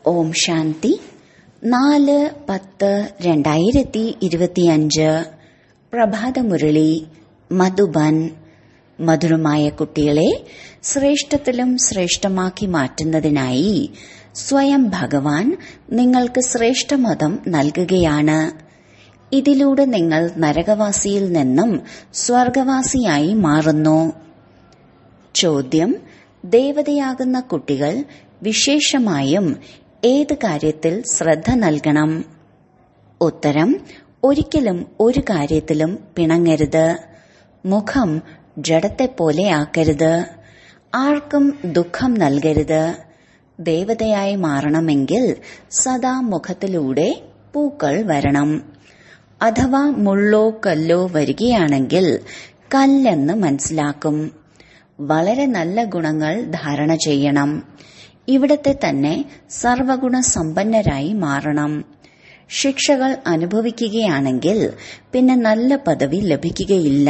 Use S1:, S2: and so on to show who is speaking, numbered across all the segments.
S1: ഓം ശാന്തി നാല് പത്ത് രണ്ടായിരത്തി ഇരുപത്തിയഞ്ച് പ്രഭാതമുരളി മധുബൻ മധുരമായ കുട്ടികളെ ശ്രേഷ്ഠത്തിലും ശ്രേഷ്ഠമാക്കി മാറ്റുന്നതിനായി സ്വയം ഭഗവാൻ നിങ്ങൾക്ക് ശ്രേഷ്ഠമതം നൽകുകയാണ് ഇതിലൂടെ നിങ്ങൾ നരകവാസിയിൽ നിന്നും സ്വർഗവാസിയായി മാറുന്നു ചോദ്യം ദേവതയാകുന്ന കുട്ടികൾ വിശേഷമായും ഏത് കാര്യത്തിൽ ശ്രദ്ധ നൽകണം ഉത്തരം ഒരിക്കലും ഒരു കാര്യത്തിലും പിണങ്ങരുത് മുഖം ജഡത്തെപ്പോലെ ആക്കരുത് ആർക്കും ദുഃഖം നൽകരുത് ദേവതയായി മാറണമെങ്കിൽ സദാ മുഖത്തിലൂടെ പൂക്കൾ വരണം അഥവാ മുള്ളോ കല്ലോ വരികയാണെങ്കിൽ കല്ലെന്ന് മനസ്സിലാക്കും വളരെ നല്ല ഗുണങ്ങൾ ധാരണ ചെയ്യണം ഇവിടത്തെ തന്നെ സർവഗുണ സമ്പന്നരായി മാറണം ശിക്ഷകൾ അനുഭവിക്കുകയാണെങ്കിൽ പിന്നെ നല്ല പദവി ലഭിക്കുകയില്ല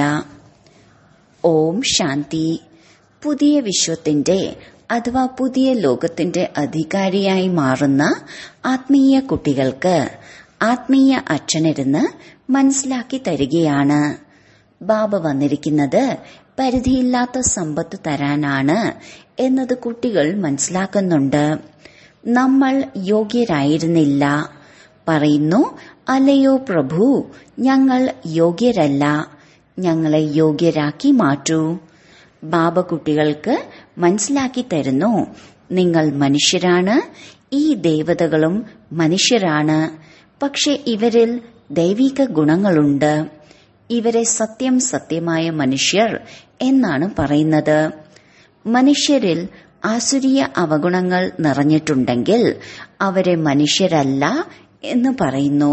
S1: ഓം ശാന്തി പുതിയ വിശ്വത്തിന്റെ അഥവാ പുതിയ ലോകത്തിന്റെ അധികാരിയായി മാറുന്ന ആത്മീയ കുട്ടികൾക്ക് ആത്മീയ അച്ഛനിരുന്ന് മനസ്സിലാക്കി തരികയാണ് ബാബ വന്നിരിക്കുന്നത് പരിധിയില്ലാത്ത സമ്പത്ത് തരാനാണ് എന്നത് കുട്ടികൾ മനസ്സിലാക്കുന്നുണ്ട് നമ്മൾ യോഗ്യരായിരുന്നില്ല പറയുന്നു അല്ലയോ പ്രഭു ഞങ്ങൾ യോഗ്യരല്ല ഞങ്ങളെ യോഗ്യരാക്കി മാറ്റൂ ബാബ കുട്ടികൾക്ക് മനസ്സിലാക്കി തരുന്നു നിങ്ങൾ മനുഷ്യരാണ് ഈ ദേവതകളും മനുഷ്യരാണ് പക്ഷെ ഇവരിൽ ദൈവിക ഗുണങ്ങളുണ്ട് ഇവരെ സത്യം സത്യമായ മനുഷ്യർ എന്നാണ് പറയുന്നത് മനുഷ്യരിൽ ആസുരീയ അവഗുണങ്ങൾ നിറഞ്ഞിട്ടുണ്ടെങ്കിൽ അവരെ മനുഷ്യരല്ല എന്ന് പറയുന്നു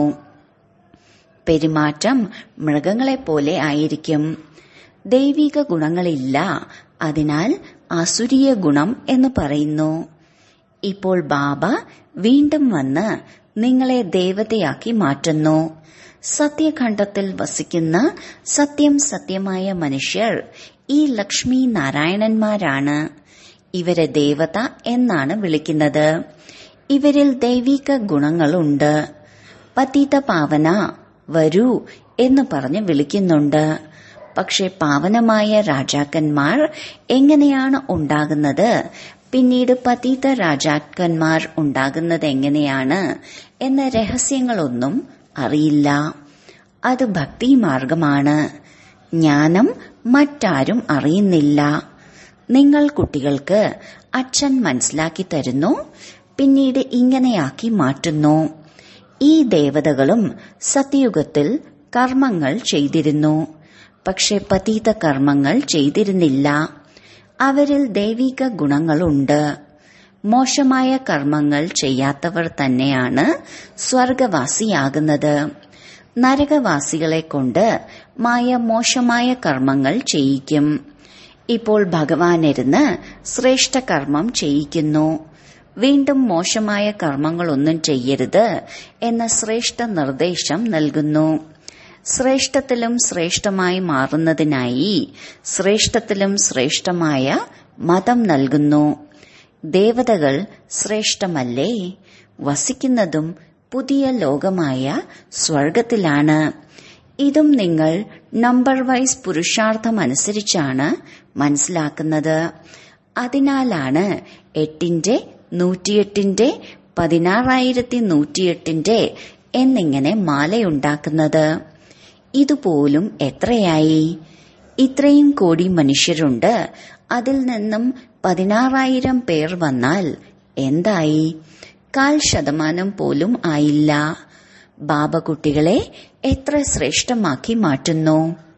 S1: പെരുമാറ്റം മൃഗങ്ങളെപ്പോലെ ആയിരിക്കും ദൈവിക ഗുണങ്ങളില്ല അതിനാൽ ആസുരീയ ഗുണം എന്ന് പറയുന്നു ഇപ്പോൾ ബാബ വീണ്ടും വന്ന് നിങ്ങളെ ദേവതയാക്കി മാറ്റുന്നു സത്യഖണ്ഡത്തിൽ വസിക്കുന്ന സത്യം സത്യമായ മനുഷ്യർ ഈ ലക്ഷ്മി നാരായണന്മാരാണ് ഇവരെ ദേവത എന്നാണ് വിളിക്കുന്നത് ഇവരിൽ ദൈവിക ഗുണങ്ങളുണ്ട് പതിത പാവന വരൂ എന്ന് പറഞ്ഞ് വിളിക്കുന്നുണ്ട് പക്ഷെ പാവനമായ രാജാക്കന്മാർ എങ്ങനെയാണ് ഉണ്ടാകുന്നത് പിന്നീട് പതീത രാജാക്കന്മാർ ഉണ്ടാകുന്നത് എങ്ങനെയാണ് എന്ന രഹസ്യങ്ങളൊന്നും അറിയില്ല അത് ഭക്തി മാർഗമാണ് ജ്ഞാനം മറ്റാരും അറിയുന്നില്ല നിങ്ങൾ കുട്ടികൾക്ക് അച്ഛൻ മനസ്സിലാക്കി തരുന്നു പിന്നീട് ഇങ്ങനെയാക്കി മാറ്റുന്നു ഈ ദേവതകളും സത്യയുഗത്തിൽ കർമ്മങ്ങൾ ചെയ്തിരുന്നു പക്ഷെ പതീത കർമ്മങ്ങൾ ചെയ്തിരുന്നില്ല അവരിൽ ദൈവിക ഗുണങ്ങളുണ്ട് മോശമായ കർമ്മങ്ങൾ ചെയ്യാത്തവർ തന്നെയാണ് സ്വർഗവാസിയാകുന്നത് നരകവാസികളെ കൊണ്ട് മായ മോശമായ കർമ്മങ്ങൾ ചെയ്യിക്കും ഇപ്പോൾ ഭഗവാനിരുന്ന് ശ്രേഷ്ഠ കർമ്മം ചെയ്യിക്കുന്നു വീണ്ടും മോശമായ കർമ്മങ്ങളൊന്നും ചെയ്യരുത് എന്ന ശ്രേഷ്ഠ നിർദ്ദേശം നൽകുന്നു ശ്രേഷ്ഠത്തിലും ശ്രേഷ്ഠമായി മാറുന്നതിനായി ശ്രേഷ്ഠത്തിലും ശ്രേഷ്ഠമായ മതം നൽകുന്നു ദേവതകൾ ശ്രേഷ്ഠമല്ലേ വസിക്കുന്നതും പുതിയ ലോകമായ സ്വർഗത്തിലാണ് ഇതും നിങ്ങൾ നമ്പർ വൈസ് പുരുഷാർത്ഥമനുസരിച്ചാണ് മനസ്സിലാക്കുന്നത് അതിനാലാണ് എട്ടിന്റെ നൂറ്റിയെട്ടിന്റെ പതിനാറായിരത്തി നൂറ്റിയെട്ടിന്റെ എന്നിങ്ങനെ മാലയുണ്ടാക്കുന്നത് ഇതുപോലും എത്രയായി ഇത്രയും കോടി മനുഷ്യരുണ്ട് അതിൽ നിന്നും പതിനാറായിരം പേർ വന്നാൽ എന്തായി കാൽ ശതമാനം പോലും ആയില്ല ബാബ കുട്ടികളെ എത്ര ശ്രേഷ്ഠമാക്കി മാറ്റുന്നു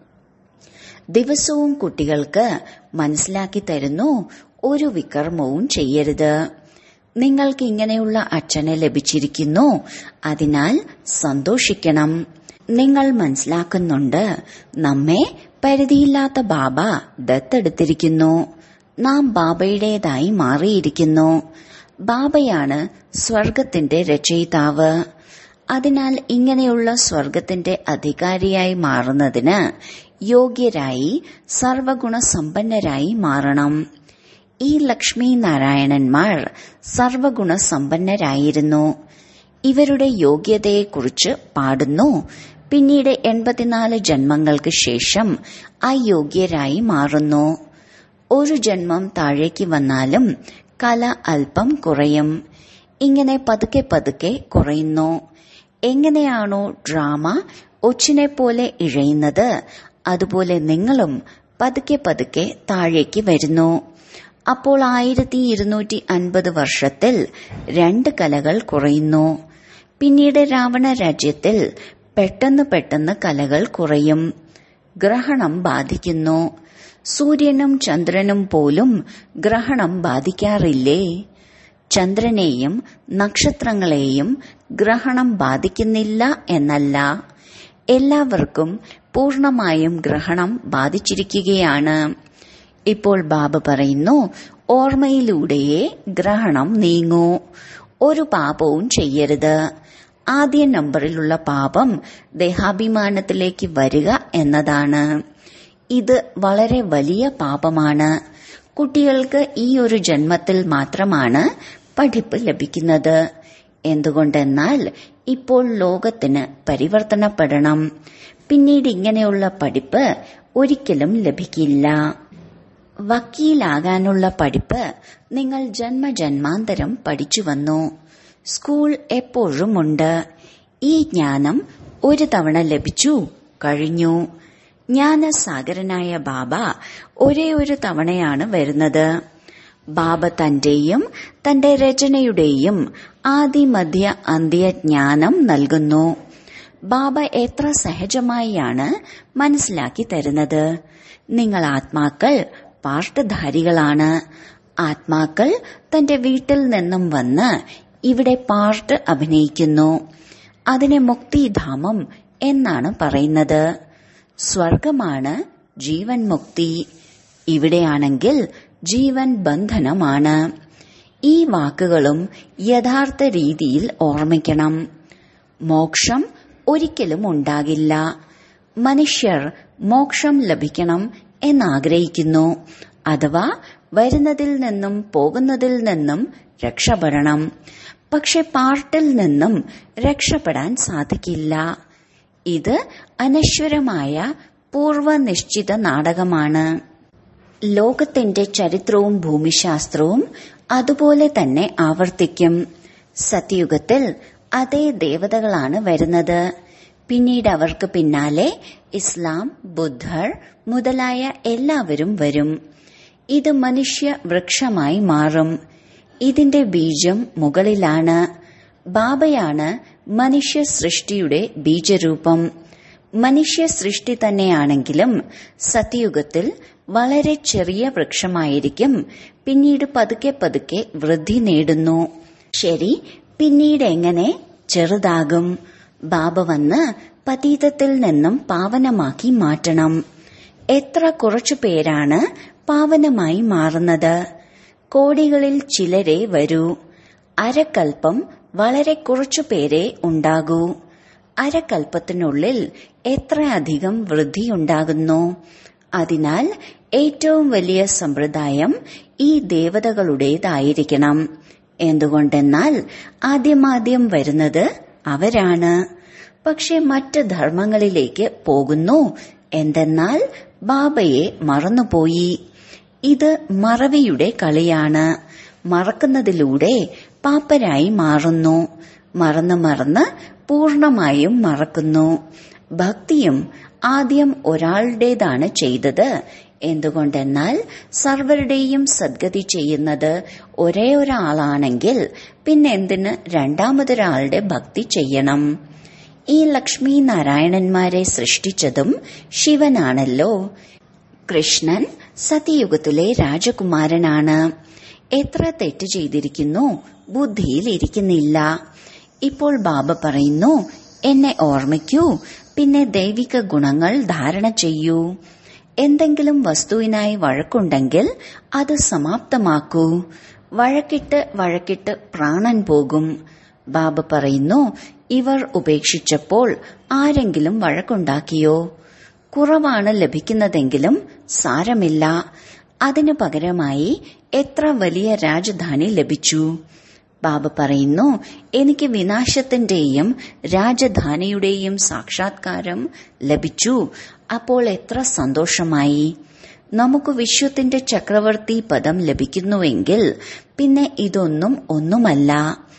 S1: ദിവസവും കുട്ടികൾക്ക് മനസ്സിലാക്കി തരുന്നു ഒരു വികർമ്മവും ചെയ്യരുത് നിങ്ങൾക്ക് ഇങ്ങനെയുള്ള അച്ഛനെ ലഭിച്ചിരിക്കുന്നു അതിനാൽ സന്തോഷിക്കണം നിങ്ങൾ മനസ്സിലാക്കുന്നുണ്ട് നമ്മെ പരിധിയില്ലാത്ത ബാബ ദത്തെടുത്തിരിക്കുന്നു നാം ബാബയുടേതായി മാറിയിരിക്കുന്നു ബാബയാണ് സ്വർഗത്തിന്റെ രചയിതാവ് അതിനാൽ ഇങ്ങനെയുള്ള സ്വർഗത്തിന്റെ അധികാരിയായി മാറുന്നതിന് യോഗ്യരായി സർവഗുണ സമ്പന്നരായി മാറണം ഈ ലക്ഷ്മി നാരായണന്മാർ സർവഗുണ സമ്പന്നരായിരുന്നു ഇവരുടെ യോഗ്യതയെക്കുറിച്ച് പാടുന്നു പിന്നീട് എൺപത്തിനാല് ജന്മങ്ങൾക്ക് ശേഷം അയോഗ്യരായി മാറുന്നു ഒരു ജന്മം താഴേക്ക് വന്നാലും കല അല്പം കുറയും ഇങ്ങനെ പതുക്കെ പതുക്കെ കുറയുന്നു എങ്ങനെയാണോ ഡ്രാമ ഒച്ചിനെ പോലെ ഇഴയുന്നത് അതുപോലെ നിങ്ങളും പതുക്കെ പതുക്കെ താഴേക്ക് വരുന്നു അപ്പോൾ ആയിരത്തി ഇരുന്നൂറ്റി അൻപത് വർഷത്തിൽ രണ്ട് കലകൾ കുറയുന്നു പിന്നീട് രാവണ രാജ്യത്തിൽ പെട്ടെന്ന് പെട്ടെന്ന് കലകൾ കുറയും ഗ്രഹണം ബാധിക്കുന്നു സൂര്യനും ചന്ദ്രനും പോലും ഗ്രഹണം ബാധിക്കാറില്ലേ ചന്ദ്രനെയും നക്ഷത്രങ്ങളെയും ഗ്രഹണം ബാധിക്കുന്നില്ല എന്നല്ല എല്ലാവർക്കും പൂർണമായും ഗ്രഹണം ബാധിച്ചിരിക്കുകയാണ് ഇപ്പോൾ ബാബ പറയുന്നു ഓർമ്മയിലൂടെയേ ഗ്രഹണം നീങ്ങൂ ഒരു പാപവും ചെയ്യരുത് ആദ്യ നമ്പറിലുള്ള പാപം ദേഹാഭിമാനത്തിലേക്ക് വരിക എന്നതാണ് ഇത് വളരെ വലിയ പാപമാണ് കുട്ടികൾക്ക് ഈ ഒരു ജന്മത്തിൽ മാത്രമാണ് പഠിപ്പ് ലഭിക്കുന്നത് എന്തുകൊണ്ടെന്നാൽ ഇപ്പോൾ ലോകത്തിന് പരിവർത്തനപ്പെടണം പിന്നീട് ഇങ്ങനെയുള്ള പഠിപ്പ് ഒരിക്കലും ലഭിക്കില്ല വക്കീലാകാനുള്ള പഠിപ്പ് നിങ്ങൾ ജന്മജന്മാന്തരം പഠിച്ചു വന്നു സ്കൂൾ എപ്പോഴുമുണ്ട് ഈ ജ്ഞാനം ഒരു തവണ ലഭിച്ചു കഴിഞ്ഞു ജ്ഞാനസാഗരനായ ബാബ ഒരേ ഒരു തവണയാണ് വരുന്നത് ബാബ തന്റെയും തന്റെ രചനയുടെയും ആദിമധ്യ അന്ത്യ ജ്ഞാനം നൽകുന്നു ബാബ എത്ര സഹജമായാണ് മനസ്സിലാക്കി തരുന്നത് നിങ്ങൾ ആത്മാക്കൾ പാർട്ട്ധാരികളാണ് ആത്മാക്കൾ തന്റെ വീട്ടിൽ നിന്നും വന്ന് ഇവിടെ പാർട്ട് അഭിനയിക്കുന്നു അതിനെ മുക്തിധാമം എന്നാണ് പറയുന്നത് സ്വർഗമാണ് ജീവൻ മുക്തി ഇവിടെയാണെങ്കിൽ ജീവൻ ബന്ധനമാണ് ഈ വാക്കുകളും യഥാർത്ഥ രീതിയിൽ ഓർമ്മിക്കണം മോക്ഷം ഒരിക്കലും ഉണ്ടാകില്ല മനുഷ്യർ മോക്ഷം ലഭിക്കണം എന്നാഗ്രഹിക്കുന്നു അഥവാ വരുന്നതിൽ നിന്നും പോകുന്നതിൽ നിന്നും രക്ഷപ്പെടണം പക്ഷെ പാർട്ടിൽ നിന്നും രക്ഷപ്പെടാൻ സാധിക്കില്ല ഇത് അനശ്വരമായ പൂർവനിശ്ചിത നാടകമാണ് ലോകത്തിന്റെ ചരിത്രവും ഭൂമിശാസ്ത്രവും അതുപോലെ തന്നെ ആവർത്തിക്കും സത്യയുഗത്തിൽ അതേ ദേവതകളാണ് വരുന്നത് പിന്നീട് അവർക്ക് പിന്നാലെ ഇസ്ലാം ബുദ്ധർ മുതലായ എല്ലാവരും വരും ഇത് മനുഷ്യ വൃക്ഷമായി മാറും ഇതിന്റെ ബീജം മുകളിലാണ് ബാബയാണ് മനുഷ്യ സൃഷ്ടിയുടെ ബീജരൂപം മനുഷ്യ സൃഷ്ടി തന്നെയാണെങ്കിലും സത്യയുഗത്തിൽ വളരെ ചെറിയ വൃക്ഷമായിരിക്കും പിന്നീട് പതുക്കെ പതുക്കെ വൃദ്ധി നേടുന്നു ശരി പിന്നീട് എങ്ങനെ ചെറുതാകും ബാബ വന്ന് പതീതത്തിൽ നിന്നും പാവനമാക്കി മാറ്റണം എത്ര കുറച്ചു പേരാണ് പാവനമായി മാറുന്നത് കോടികളിൽ ചിലരെ വരൂ അരക്കൽപ്പം വളരെ കുറച്ചു പേരെ ഉണ്ടാകൂ അരക്കൽപ്പത്തിനുള്ളിൽ എത്രയധികം വൃദ്ധിയുണ്ടാകുന്നു അതിനാൽ ഏറ്റവും വലിയ സമ്പ്രദായം ഈ ദേവതകളുടേതായിരിക്കണം എന്തുകൊണ്ടെന്നാൽ ആദ്യമാദ്യം വരുന്നത് അവരാണ് പക്ഷെ മറ്റ് ധർമ്മങ്ങളിലേക്ക് പോകുന്നു എന്തെന്നാൽ ബാബയെ മറന്നുപോയി ഇത് മറവിയുടെ കളിയാണ് മറക്കുന്നതിലൂടെ പാപ്പരായി മാറുന്നു മറന്ന് മറന്ന് പൂർണമായും മറക്കുന്നു ഭക്തിയും ആദ്യം ഒരാളുടേതാണ് ചെയ്തത് എന്തുകൊണ്ടെന്നാൽ സർവരുടെയും സദ്ഗതി ചെയ്യുന്നത് ഒരേ ഒരാളാണെങ്കിൽ പിന്നെന്തിന് രണ്ടാമതൊരാളുടെ ഭക്തി ചെയ്യണം ഈ ലക്ഷ്മി നാരായണന്മാരെ സൃഷ്ടിച്ചതും ശിവനാണല്ലോ കൃഷ്ണൻ സത്യയുഗത്തിലെ രാജകുമാരനാണ് എത്ര തെറ്റ് ചെയ്തിരിക്കുന്നു ബുദ്ധിയിൽ ഇരിക്കുന്നില്ല ഇപ്പോൾ ബാബ പറയുന്നു എന്നെ ഓർമ്മിക്കൂ പിന്നെ ദൈവിക ഗുണങ്ങൾ ധാരണ ചെയ്യൂ എന്തെങ്കിലും വസ്തുവിനായി വഴക്കുണ്ടെങ്കിൽ അത് സമാപ്തമാക്കൂ വഴക്കിട്ട് വഴക്കിട്ട് പ്രാണൻ പോകും ബാബ പറയുന്നു ഇവർ ഉപേക്ഷിച്ചപ്പോൾ ആരെങ്കിലും വഴക്കുണ്ടാക്കിയോ കുറവാണ് ലഭിക്കുന്നതെങ്കിലും സാരമില്ല അതിനു പകരമായി എത്ര വലിയ രാജധാനി ലഭിച്ചു ബാബ പറയുന്നു എനിക്ക് വിനാശത്തിന്റെയും രാജധാനിയുടെയും സാക്ഷാത്കാരം ലഭിച്ചു അപ്പോൾ എത്ര സന്തോഷമായി നമുക്ക് വിശ്വത്തിന്റെ ചക്രവർത്തി പദം ലഭിക്കുന്നുവെങ്കിൽ പിന്നെ ഇതൊന്നും ഒന്നുമല്ല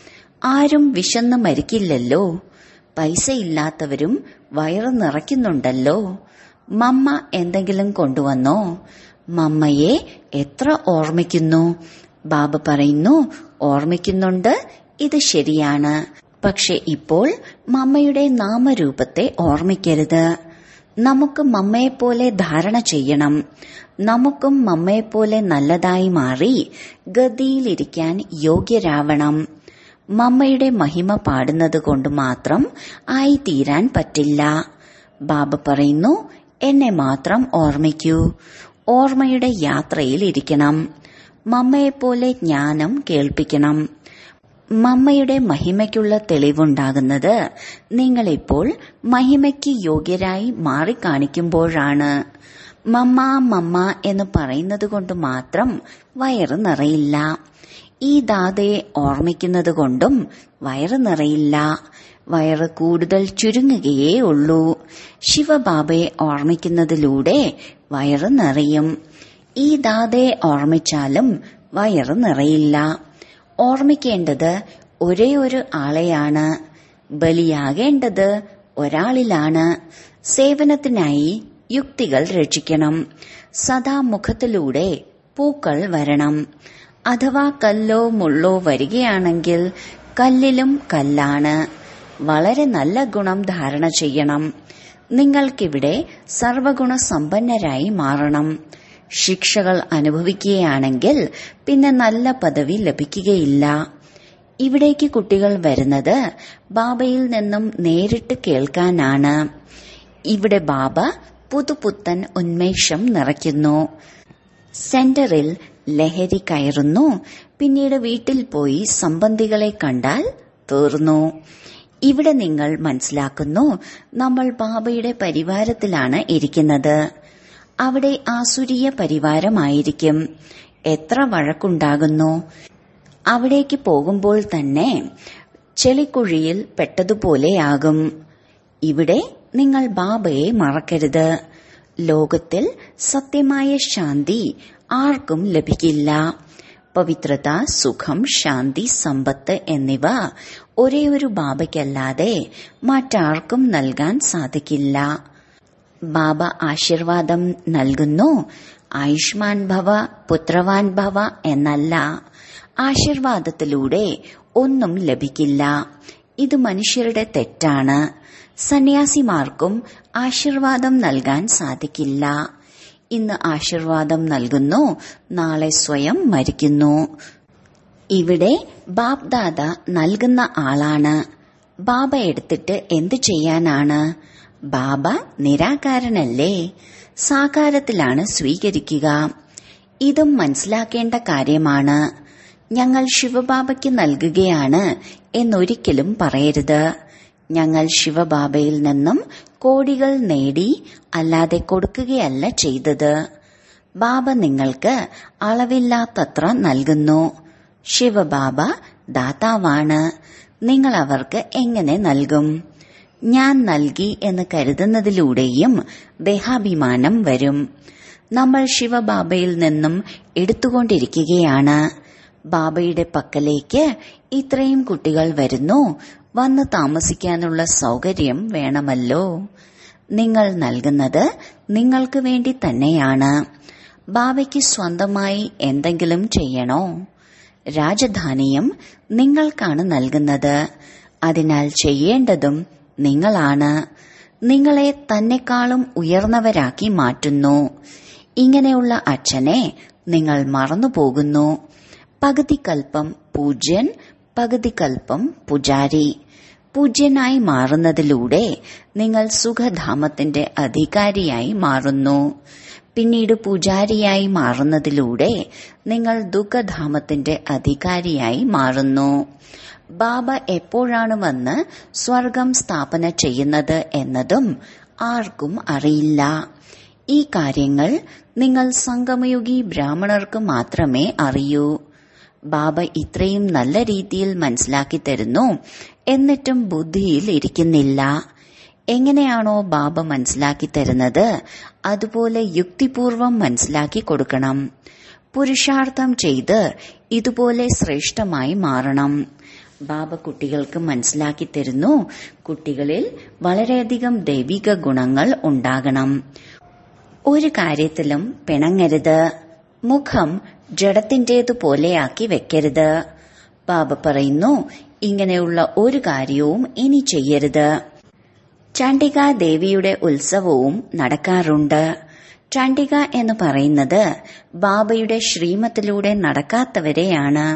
S1: ആരും വിശന്ന് മരിക്കില്ലല്ലോ പൈസ ഇല്ലാത്തവരും വയറ് നിറയ്ക്കുന്നുണ്ടല്ലോ മമ്മ എന്തെങ്കിലും കൊണ്ടുവന്നോ മമ്മയെ എത്ര ഓർമ്മിക്കുന്നു ബാബ പറയുന്നു ഓർമ്മിക്കുന്നുണ്ട് ഇത് ശരിയാണ് പക്ഷെ ഇപ്പോൾ മമ്മയുടെ നാമരൂപത്തെ ഓർമ്മിക്കരുത് നമുക്ക് മമ്മയെപ്പോലെ ധാരണ ചെയ്യണം നമുക്കും മമ്മയെപ്പോലെ നല്ലതായി മാറി ഗതിയിലിരിക്കാൻ യോഗ്യരാവണം മമ്മയുടെ മഹിമ പാടുന്നത് കൊണ്ട് മാത്രം ആയിത്തീരാൻ പറ്റില്ല ബാബ പറയുന്നു എന്നെ മാത്രം ഓർമ്മിക്കൂ ഓർമ്മയുടെ യാത്രയിൽ ഇരിക്കണം മമ്മയെപ്പോലെ ജ്ഞാനം കേൾപ്പിക്കണം മമ്മയുടെ മഹിമയ്ക്കുള്ള തെളിവുണ്ടാകുന്നത് നിങ്ങളിപ്പോൾ മഹിമയ്ക്ക് യോഗ്യരായി മാറിക്കാണിക്കുമ്പോഴാണ് മമ്മ മമ്മ എന്ന് പറയുന്നത് കൊണ്ട് മാത്രം വയറ് നിറയില്ല ഈ ദാതയെ ഓർമ്മിക്കുന്നത് കൊണ്ടും വയറ് നിറയില്ല വയറ് കൂടുതൽ ചുരുങ്ങുകയേ ഉള്ളൂ ശിവബാബയെ ഓർമ്മിക്കുന്നതിലൂടെ വയറ് നിറയും ഈ ദാതയെ ഓർമ്മിച്ചാലും വയറ് നിറയില്ല ഓർമ്മിക്കേണ്ടത് ഒരേ ഒരു ആളെയാണ് ബലിയാകേണ്ടത് ഒരാളിലാണ് സേവനത്തിനായി യുക്തികൾ രക്ഷിക്കണം സദാ മുഖത്തിലൂടെ പൂക്കൾ വരണം അഥവാ കല്ലോ മുള്ളോ വരികയാണെങ്കിൽ കല്ലിലും കല്ലാണ് വളരെ നല്ല ഗുണം ധാരണ ചെയ്യണം നിങ്ങൾക്കിവിടെ സർവഗുണ സമ്പന്നരായി മാറണം ശിക്ഷകൾ അനുഭവിക്കുകയാണെങ്കിൽ പിന്നെ നല്ല പദവി ലഭിക്കുകയില്ല ഇവിടേക്ക് കുട്ടികൾ വരുന്നത് ബാബയിൽ നിന്നും നേരിട്ട് കേൾക്കാനാണ് ഇവിടെ ബാബ പുതുപുത്തൻ ഉന്മേഷം നിറയ്ക്കുന്നു സെന്ററിൽ ലഹരി കയറുന്നു പിന്നീട് വീട്ടിൽ പോയി സംബന്ധികളെ കണ്ടാൽ തീർന്നു ഇവിടെ നിങ്ങൾ മനസ്സിലാക്കുന്നു നമ്മൾ ബാബയുടെ പരിവാരത്തിലാണ് ഇരിക്കുന്നത് അവിടെ ആസുരീയ പരിവാരമായിരിക്കും എത്ര വഴക്കുണ്ടാകുന്നു അവിടേക്ക് പോകുമ്പോൾ തന്നെ ചെളിക്കുഴിയിൽ പെട്ടതുപോലെയാകും ഇവിടെ നിങ്ങൾ ബാബയെ മറക്കരുത് ലോകത്തിൽ സത്യമായ ശാന്തി ആർക്കും ലഭിക്കില്ല പവിത്രത സുഖം ശാന്തി സമ്പത്ത് എന്നിവ ഒരേ ഒരു ബാബയ്ക്കല്ലാതെ മറ്റാർക്കും നൽകാൻ സാധിക്കില്ല ബാബ ആശീർവാദം നൽകുന്നു ആയുഷ്മാൻ ഭവ പുത്രവാൻ ഭവ എന്നല്ല ആശീർവാദത്തിലൂടെ ഒന്നും ലഭിക്കില്ല ഇത് മനുഷ്യരുടെ തെറ്റാണ് സന്യാസിമാർക്കും ആശീർവാദം നൽകാൻ സാധിക്കില്ല ഇന്ന് ആശീർവാദം നൽകുന്നു നാളെ സ്വയം മരിക്കുന്നു ഇവിടെ ബാബ്ദാദ നൽകുന്ന ആളാണ് ബാബ എടുത്തിട്ട് എന്തു ചെയ്യാനാണ് ബാബ നിരാകാരനല്ലേ സാകാരത്തിലാണ് സ്വീകരിക്കുക ഇതും മനസ്സിലാക്കേണ്ട കാര്യമാണ് ഞങ്ങൾ ശിവബാബയ്ക്ക് നൽകുകയാണ് എന്നൊരിക്കലും പറയരുത് ഞങ്ങൾ ശിവബാബയിൽ നിന്നും കോടികൾ നേടി അല്ലാതെ കൊടുക്കുകയല്ല ചെയ്തത് ബാബ നിങ്ങൾക്ക് അളവില്ലാത്തത്ര നൽകുന്നു ശിവബാബ ദാതാവാണ് നിങ്ങൾ അവർക്ക് എങ്ങനെ നൽകും ഞാൻ നൽകി എന്ന് കരുതുന്നതിലൂടെയും ദേഹാഭിമാനം വരും നമ്മൾ ശിവബാബയിൽ നിന്നും എടുത്തുകൊണ്ടിരിക്കുകയാണ് ബാബയുടെ പക്കലേക്ക് ഇത്രയും കുട്ടികൾ വരുന്നു വന്ന് താമസിക്കാനുള്ള സൗകര്യം വേണമല്ലോ നിങ്ങൾ നൽകുന്നത് നിങ്ങൾക്ക് വേണ്ടി തന്നെയാണ് ബാബയ്ക്ക് സ്വന്തമായി എന്തെങ്കിലും ചെയ്യണോ രാജധാനിയും നിങ്ങൾക്കാണ് നൽകുന്നത് അതിനാൽ ചെയ്യേണ്ടതും നിങ്ങളാണ് നിങ്ങളെ തന്നെക്കാളും ഉയർന്നവരാക്കി മാറ്റുന്നു ഇങ്ങനെയുള്ള അച്ഛനെ നിങ്ങൾ മറന്നുപോകുന്നു പകുതി കൽപ്പം പൂജ്യൻ പകുതി കൽപ്പം പുജാരി പൂജ്യനായി മാറുന്നതിലൂടെ നിങ്ങൾ സുഖധാമത്തിന്റെ അധികാരിയായി മാറുന്നു പിന്നീട് പൂജാരിയായി മാറുന്നതിലൂടെ നിങ്ങൾ ദുഃഖധാമത്തിന്റെ അധികാരിയായി മാറുന്നു ബാബ എപ്പോഴാണ് വന്ന് സ്വർഗം സ്ഥാപന ചെയ്യുന്നത് എന്നതും ആർക്കും അറിയില്ല ഈ കാര്യങ്ങൾ നിങ്ങൾ സംഗമയുഗി ബ്രാഹ്മണർക്ക് മാത്രമേ അറിയൂ ബാബ ഇത്രയും നല്ല രീതിയിൽ മനസ്സിലാക്കി തരുന്നു എന്നിട്ടും ബുദ്ധിയിൽ ഇരിക്കുന്നില്ല എങ്ങനെയാണോ ബാബ മനസ്സിലാക്കി തരുന്നത് അതുപോലെ യുക്തിപൂർവം മനസ്സിലാക്കി കൊടുക്കണം പുരുഷാർത്ഥം ചെയ്ത് ഇതുപോലെ ശ്രേഷ്ഠമായി മാറണം ബാബ കുട്ടികൾക്ക് മനസ്സിലാക്കി തരുന്നു കുട്ടികളിൽ വളരെയധികം ദൈവിക ഗുണങ്ങൾ ഉണ്ടാകണം ഒരു കാര്യത്തിലും പിണങ്ങരുത് മുഖം ജഡത്തിന്റേതുപോലെയാക്കി വെക്കരുത് ബാബ പറയുന്നു ഇങ്ങനെയുള്ള ഒരു കാര്യവും ഇനി ചെയ്യരുത് ചണ്ഡിക ദേവിയുടെ ഉത്സവവും നടക്കാറുണ്ട് ചണ്ഡിക എന്ന് പറയുന്നത് ബാബയുടെ ശ്രീമത്തിലൂടെ നടക്കാത്തവരെയാണ്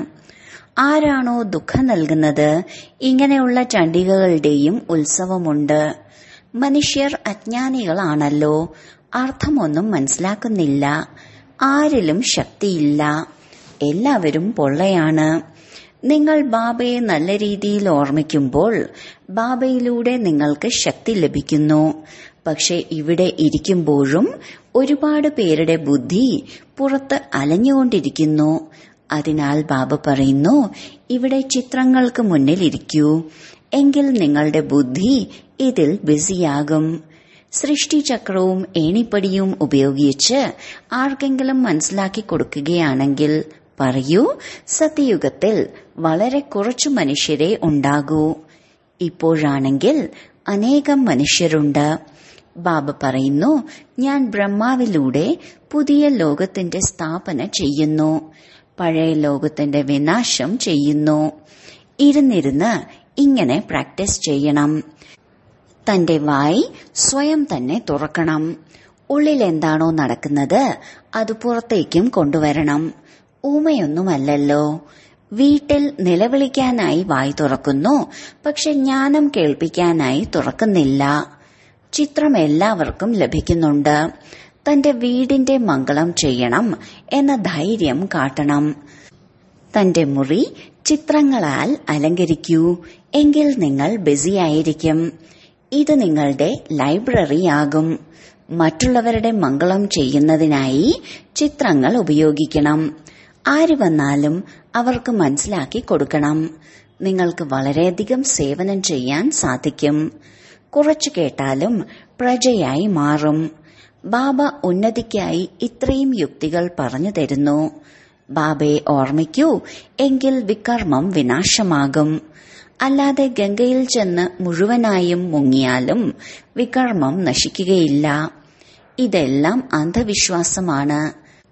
S1: ആരാണോ ദുഃഖം നൽകുന്നത് ഇങ്ങനെയുള്ള ചണ്ഡികകളുടെയും ഉത്സവമുണ്ട് മനുഷ്യർ അജ്ഞാനികളാണല്ലോ അർത്ഥമൊന്നും മനസ്സിലാക്കുന്നില്ല ആരിലും ശക്തിയില്ല എല്ലാവരും പൊള്ളയാണ് നിങ്ങൾ ബാബയെ നല്ല രീതിയിൽ ഓർമ്മിക്കുമ്പോൾ ബാബയിലൂടെ നിങ്ങൾക്ക് ശക്തി ലഭിക്കുന്നു പക്ഷെ ഇവിടെ ഇരിക്കുമ്പോഴും ഒരുപാട് പേരുടെ ബുദ്ധി പുറത്ത് അലഞ്ഞുകൊണ്ടിരിക്കുന്നു അതിനാൽ ബാബ പറയുന്നു ഇവിടെ ചിത്രങ്ങൾക്ക് മുന്നിൽ ഇരിക്കൂ എങ്കിൽ നിങ്ങളുടെ ബുദ്ധി ഇതിൽ ബിസിയാകും സൃഷ്ടിചക്രവും ഏണിപ്പടിയും ഉപയോഗിച്ച് ആർക്കെങ്കിലും മനസ്സിലാക്കി കൊടുക്കുകയാണെങ്കിൽ പറയൂ സത്യയുഗത്തിൽ വളരെ കുറച്ചു മനുഷ്യരെ ഉണ്ടാകൂ ഇപ്പോഴാണെങ്കിൽ അനേകം മനുഷ്യരുണ്ട് ബാബ പറയുന്നു ഞാൻ ബ്രഹ്മാവിലൂടെ പുതിയ ലോകത്തിന്റെ സ്ഥാപന ചെയ്യുന്നു പഴയ ലോകത്തിന്റെ വിനാശം ചെയ്യുന്നു ഇരുന്നിരുന്ന് ഇങ്ങനെ പ്രാക്ടീസ് ചെയ്യണം തന്റെ വായി സ്വയം തന്നെ തുറക്കണം ഉള്ളിൽ എന്താണോ നടക്കുന്നത് അത് പുറത്തേക്കും കൊണ്ടുവരണം ഊമയൊന്നുമല്ലല്ലോ വീട്ടിൽ നിലവിളിക്കാനായി വായി തുറക്കുന്നു പക്ഷെ ജ്ഞാനം കേൾപ്പിക്കാനായി തുറക്കുന്നില്ല ചിത്രം എല്ലാവർക്കും ലഭിക്കുന്നുണ്ട് തന്റെ വീടിന്റെ മംഗളം ചെയ്യണം എന്ന ധൈര്യം കാട്ടണം തന്റെ മുറി ചിത്രങ്ങളാൽ അലങ്കരിക്കൂ എങ്കിൽ നിങ്ങൾ ബിസിയായിരിക്കും ഇത് നിങ്ങളുടെ ലൈബ്രറിയാകും മറ്റുള്ളവരുടെ മംഗളം ചെയ്യുന്നതിനായി ചിത്രങ്ങൾ ഉപയോഗിക്കണം ആര് വന്നാലും അവർക്ക് മനസ്സിലാക്കി കൊടുക്കണം നിങ്ങൾക്ക് വളരെയധികം സേവനം ചെയ്യാൻ സാധിക്കും കുറച്ചു കേട്ടാലും പ്രജയായി മാറും ബാബ ഉന്നതിക്കായി ഇത്രയും യുക്തികൾ പറഞ്ഞു തരുന്നു ബാബയെ ഓർമ്മിക്കൂ എങ്കിൽ വികർമ്മം വിനാശമാകും അല്ലാതെ ഗംഗയിൽ ചെന്ന് മുഴുവനായും മുങ്ങിയാലും വികർമ്മം നശിക്കുകയില്ല ഇതെല്ലാം അന്ധവിശ്വാസമാണ്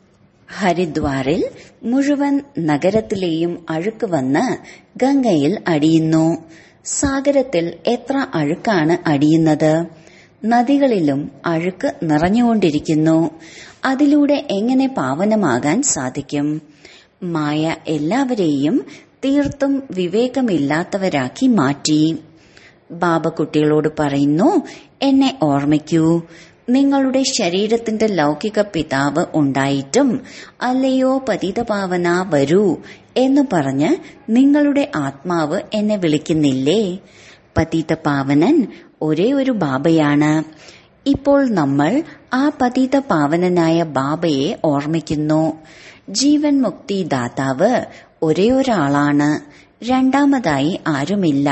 S1: ഹരിദ്വാറിൽ മുഴുവൻ നഗരത്തിലെയും അഴുക്ക് വന്ന് ഗംഗയിൽ അടിയുന്നു സാഗരത്തിൽ എത്ര അഴുക്കാണ് അടിയുന്നത് നദികളിലും അഴുക്ക് നിറഞ്ഞുകൊണ്ടിരിക്കുന്നു അതിലൂടെ എങ്ങനെ പാവനമാകാൻ സാധിക്കും മായ എല്ലാവരെയും തീർത്തും വിവേകമില്ലാത്തവരാക്കി മാറ്റി ബാബ കുട്ടികളോട് പറയുന്നു എന്നെ ഓർമ്മിക്കൂ നിങ്ങളുടെ ശരീരത്തിന്റെ ലൗകിക പിതാവ് ഉണ്ടായിട്ടും അല്ലയോ പതിതപാവന വരൂ എന്ന് പറഞ്ഞ് നിങ്ങളുടെ ആത്മാവ് എന്നെ വിളിക്കുന്നില്ലേ പതിതപാവനൻ ഒരേ ഒരു ബാബയാണ് ഇപ്പോൾ നമ്മൾ ആ പതിത പാവനനായ ബാബയെ ഓർമ്മിക്കുന്നു ജീവൻ മുക്തി ദാതാവ് ഒരേ ഒരാളാണ് രണ്ടാമതായി ആരുമില്ല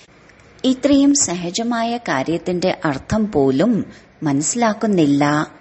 S1: ഇത്രയും സഹജമായ കാര്യത്തിന്റെ അർത്ഥം പോലും മനസ്സിലാക്കുന്നില്ല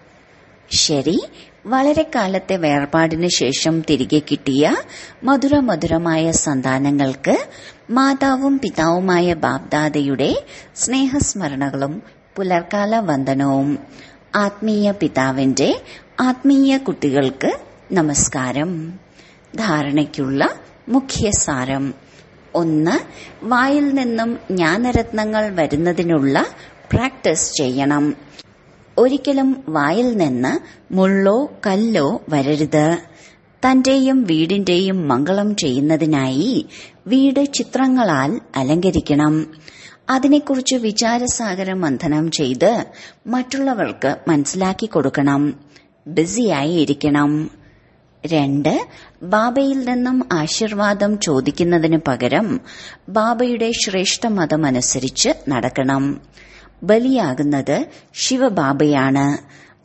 S1: ശരി വളരെ കാലത്തെ വേർപാടിന് ശേഷം തിരികെ കിട്ടിയ മധുര മധുരമായ സന്താനങ്ങൾക്ക് മാതാവും പിതാവുമായ ബാബ്ദാദയുടെ സ്നേഹസ്മരണകളും പുലർക്കാല വന്ദനവും ആത്മീയ പിതാവിന്റെ ആത്മീയ കുട്ടികൾക്ക് നമസ്കാരം ധാരണയ്ക്കുള്ള മുഖ്യസാരം ഒന്ന് വായിൽ നിന്നും ജ്ഞാനരത്നങ്ങൾ വരുന്നതിനുള്ള പ്രാക്ടീസ് ചെയ്യണം ഒരിക്കലും വായിൽ നിന്ന് മുള്ളോ കല്ലോ വരരുത് തന്റെയും വീടിന്റെയും മംഗളം ചെയ്യുന്നതിനായി വീട് ചിത്രങ്ങളാൽ അലങ്കരിക്കണം അതിനെക്കുറിച്ച് വിചാരസാഗര മന്ഥനം ചെയ്ത് മറ്റുള്ളവർക്ക് മനസ്സിലാക്കി കൊടുക്കണം ബിസിയായി ഇരിക്കണം രണ്ട് ബാബയിൽ നിന്നും ആശീർവാദം ചോദിക്കുന്നതിന് പകരം ബാബയുടെ ശ്രേഷ്ഠ മതമനുസരിച്ച് നടക്കണം ബലിയാകുന്നത് ശിവബാബയാണ്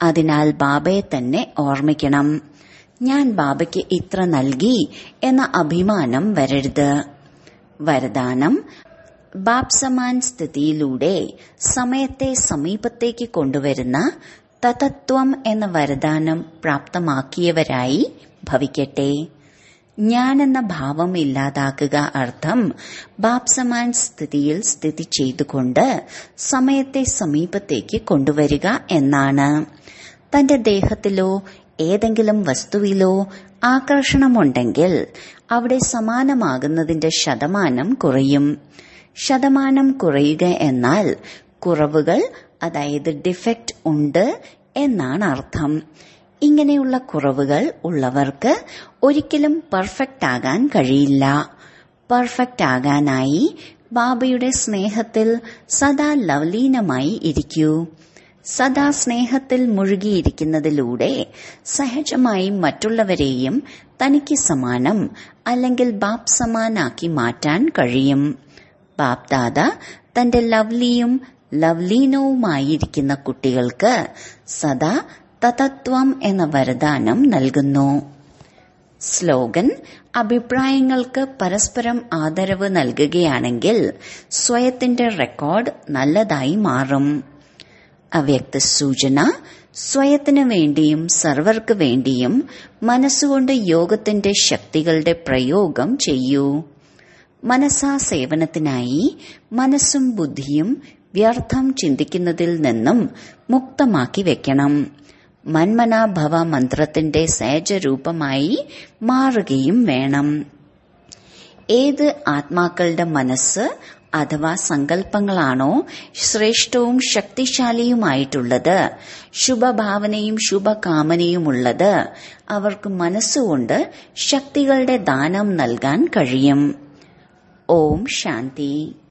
S1: അതിനാൽ ബാബയെ തന്നെ ഓർമ്മിക്കണം ഞാൻ ബാബയ്ക്ക് ഇത്ര നൽകി എന്ന അഭിമാനം വരരുത് വരദാനം ബാപ്സമാൻ സ്ഥിതിയിലൂടെ സമയത്തെ സമീപത്തേക്ക് കൊണ്ടുവരുന്ന തതത്വം എന്ന വരദാനം പ്രാപ്തമാക്കിയവരായി ഭവിക്കട്ടെ ഞാനെന്ന ഭാവം ഇല്ലാതാക്കുക അർത്ഥം ബാപ്സമാൻ സ്ഥിതിയിൽ സ്ഥിതി ചെയ്തുകൊണ്ട് സമയത്തെ സമീപത്തേക്ക് കൊണ്ടുവരിക എന്നാണ് തന്റെ ദേഹത്തിലോ ഏതെങ്കിലും വസ്തുവിലോ ആകർഷണമുണ്ടെങ്കിൽ അവിടെ സമാനമാകുന്നതിന്റെ ശതമാനം കുറയും ശതമാനം കുറയുക എന്നാൽ കുറവുകൾ അതായത് ഡിഫക്റ്റ് ഉണ്ട് എന്നാണ് അർത്ഥം ഇങ്ങനെയുള്ള കുറവുകൾ ഉള്ളവർക്ക് ഒരിക്കലും പെർഫെക്റ്റ് ആകാൻ കഴിയില്ല പെർഫെക്റ്റ് ആകാനായി ബാബയുടെ സ്നേഹത്തിൽ സദാ ലവലീനമായി ഇരിക്കൂ സദാ സ്നേഹത്തിൽ മുഴുകിയിരിക്കുന്നതിലൂടെ സഹജമായി മറ്റുള്ളവരെയും തനിക്ക് സമാനം അല്ലെങ്കിൽ ബാപ് സമാനാക്കി മാറ്റാൻ കഴിയും ബാപ് ദാദ തന്റെ ലവ്ലിയും ലവ്ലീനവുമായിരിക്കുന്ന കുട്ടികൾക്ക് സദാ തതത്വം എന്ന വരദാനം നൽകുന്നു സ്ലോഗൻ അഭിപ്രായങ്ങൾക്ക് പരസ്പരം ആദരവ് നൽകുകയാണെങ്കിൽ സ്വയത്തിന്റെ റെക്കോർഡ് നല്ലതായി മാറും അവ്യക്ത സൂചന സ്വയത്തിനു വേണ്ടിയും സർവർക്ക് വേണ്ടിയും മനസ്സുകൊണ്ട് യോഗത്തിന്റെ ശക്തികളുടെ പ്രയോഗം ചെയ്യൂ മനസ്സാ സേവനത്തിനായി മനസ്സും ബുദ്ധിയും വ്യർത്ഥം ചിന്തിക്കുന്നതിൽ നിന്നും മുക്തമാക്കി വെക്കണം മന്മനാഭവ മന്ത്രത്തിന്റെ സഹജരൂപമായി മാറുകയും വേണം ഏത് ആത്മാക്കളുടെ മനസ്സ് അഥവാ സങ്കല്പങ്ങളാണോ ശ്രേഷ്ഠവും ശക്തിശാലിയുമായിട്ടുള്ളത് ശുഭഭാവനയും ശുഭകാമനയുമുള്ളത് അവർക്ക് മനസ്സുകൊണ്ട് ശക്തികളുടെ ദാനം നൽകാൻ കഴിയും ഓം ശാന്തി